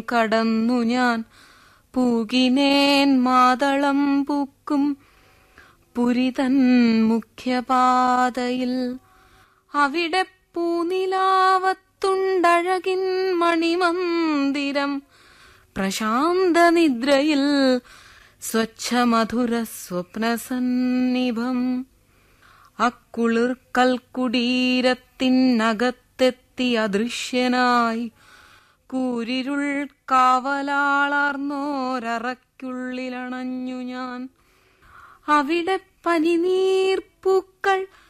കടന്നു ഞാൻ പൂകിനേൻ മാതളം പൂക്കും പുരിതൻ മുഖ്യപാതയിൽ അവിടെ പൂനിലാവത്തുണ്ടഴകിൻ മണിമന്ദിരം പ്രശാന്ത നിദ്രയിൽ സ്വച്ഛമധുര സ്വപ്നസന്നിഭം അക്കുളിർ കൽക്കുടീരത്തിനകത്തെത്തി അദൃശ്യനായി കൂരിരുൾ കാവലാളാർന്നോരറയ്ക്കുള്ളിലണഞ്ഞു ഞാൻ അവിടെ പനിനീർപ്പൂക്കൾ